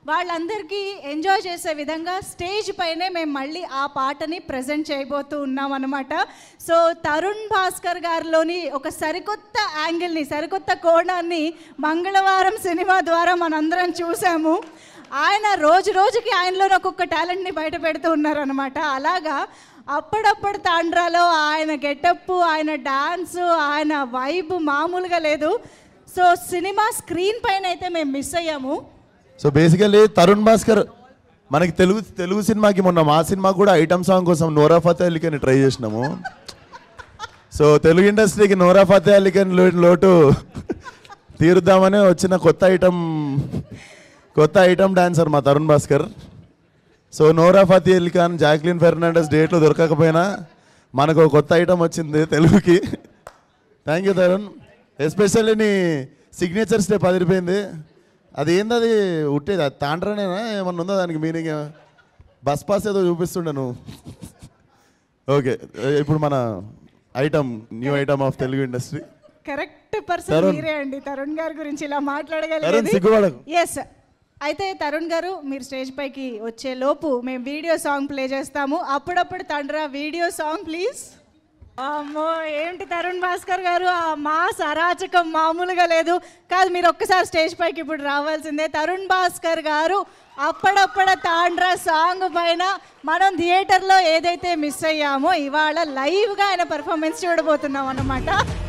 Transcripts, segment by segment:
వాళ్ళందరికీ ఎంజాయ్ చేసే విధంగా స్టేజ్ పైనే మేము మళ్ళీ ఆ పాటని ప్రజెంట్ చేయబోతూ ఉన్నాం అనమాట సో తరుణ్ భాస్కర్ గారిలోని ఒక సరికొత్త యాంగిల్ని సరికొత్త కోణాన్ని మంగళవారం సినిమా ద్వారా మనందరం చూసాము ఆయన రోజు రోజుకి ఆయనలోని ఒక్కొక్క టాలెంట్ని బయట పెడుతూ ఉన్నారనమాట అలాగా అప్పుడప్పుడు తాండ్రాలో ఆయన గెటప్ ఆయన డాన్స్ ఆయన వైబ్ మామూలుగా లేదు సో సినిమా స్క్రీన్ పైన అయితే మేము మిస్ అయ్యాము సో బేసికల్లీ తరుణ్ భాస్కర్ మనకి తెలుగు తెలుగు సినిమాకి మొన్న మా సినిమా కూడా ఐటమ్ సాంగ్ కోసం నోరా ఫతే అలీఖాన్ ట్రై చేసినాము సో తెలుగు ఇండస్ట్రీకి నోరా ఫతే అలీఖాన్ లో- లోటు తీరుద్దామని వచ్చిన కొత్త ఐటమ్ కొత్త ఐటమ్ డాన్సర్ మా తరుణ్ భాస్కర్ సో నోరా ఫతే అలీ ఖాన్ జాక్లిన్ ఫెర్నాండస్ డేట్లు దొరకకపోయినా మనకు ఒక కొత్త ఐటమ్ వచ్చింది తెలుగుకి థ్యాంక్ యూ తరుణ్ ఎస్పెషల్లీ నీ సిగ్నేచర్ స్టెప్ అదిరిపోయింది అది ఏంది అది ఉట్టేది అది తాండ్రనేనా ఏమన్నా ఉందా దానికి మీనింగ్ బస్ పాస్ ఏదో చూపిస్తుండే నువ్వు ఓకే ఇప్పుడు మన item new item of Telugu industry correct person Tarun. మీరే అండి తరుణ్ గారి గురించి ఇలా తరుణ్ మాట్లాడగలిగేది సిగ్గుపడకు ఎస్ అయితే తరుణ్ గారు మీరు స్టేజ్ పైకి వచ్చే లోపు మేము వీడియో సాంగ్ ప్లే చేస్తాము అప్పుడప్పుడు తండ్రా వీడియో సాంగ్ ప్లీజ్ అమ్మో ఏంటి తరుణ్ భాస్కర్ గారు ఆ మాస్ అరాచకం మామూలుగా లేదు కాదు మీరు ఒక్కసారి స్టేజ్ పైకి ఇప్పుడు రావాల్సిందే తరుణ్ భాస్కర్ గారు అప్పుడప్పుడ తాండ్రా సాంగ్ పైన మనం థియేటర్లో ఏదైతే మిస్ అయ్యామో ఇవాళ లైవ్గా ఆయన పర్ఫార్మెన్స్ చూడబోతున్నాం అన్నమాట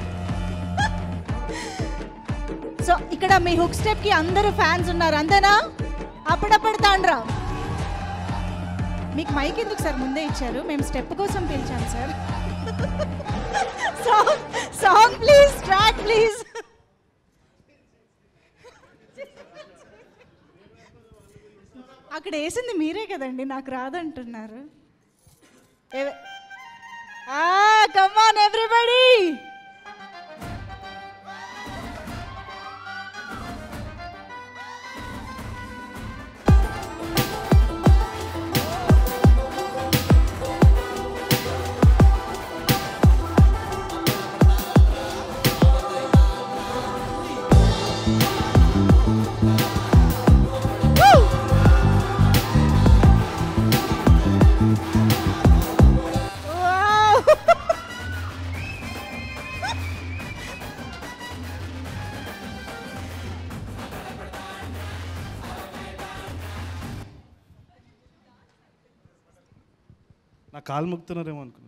సో ఇక్కడ మీ హుక్ స్టెప్ కి అందరూ ఫ్యాన్స్ ఉన్నారు అంతేనా అప్పుడప్పుడు తాండ్రా మీకు మైక్ ఎందుకు సార్ ముందే ఇచ్చారు మేము స్టెప్ కోసం పిలిచాం sir song song please track please అక్కడ వేసింది మీరే కదండి నాకు రాదంటున్నారు కమాన్ ఎవ్రీబడి Wow! నా కాలు ముక్తున్నారేమో అనుకున్నా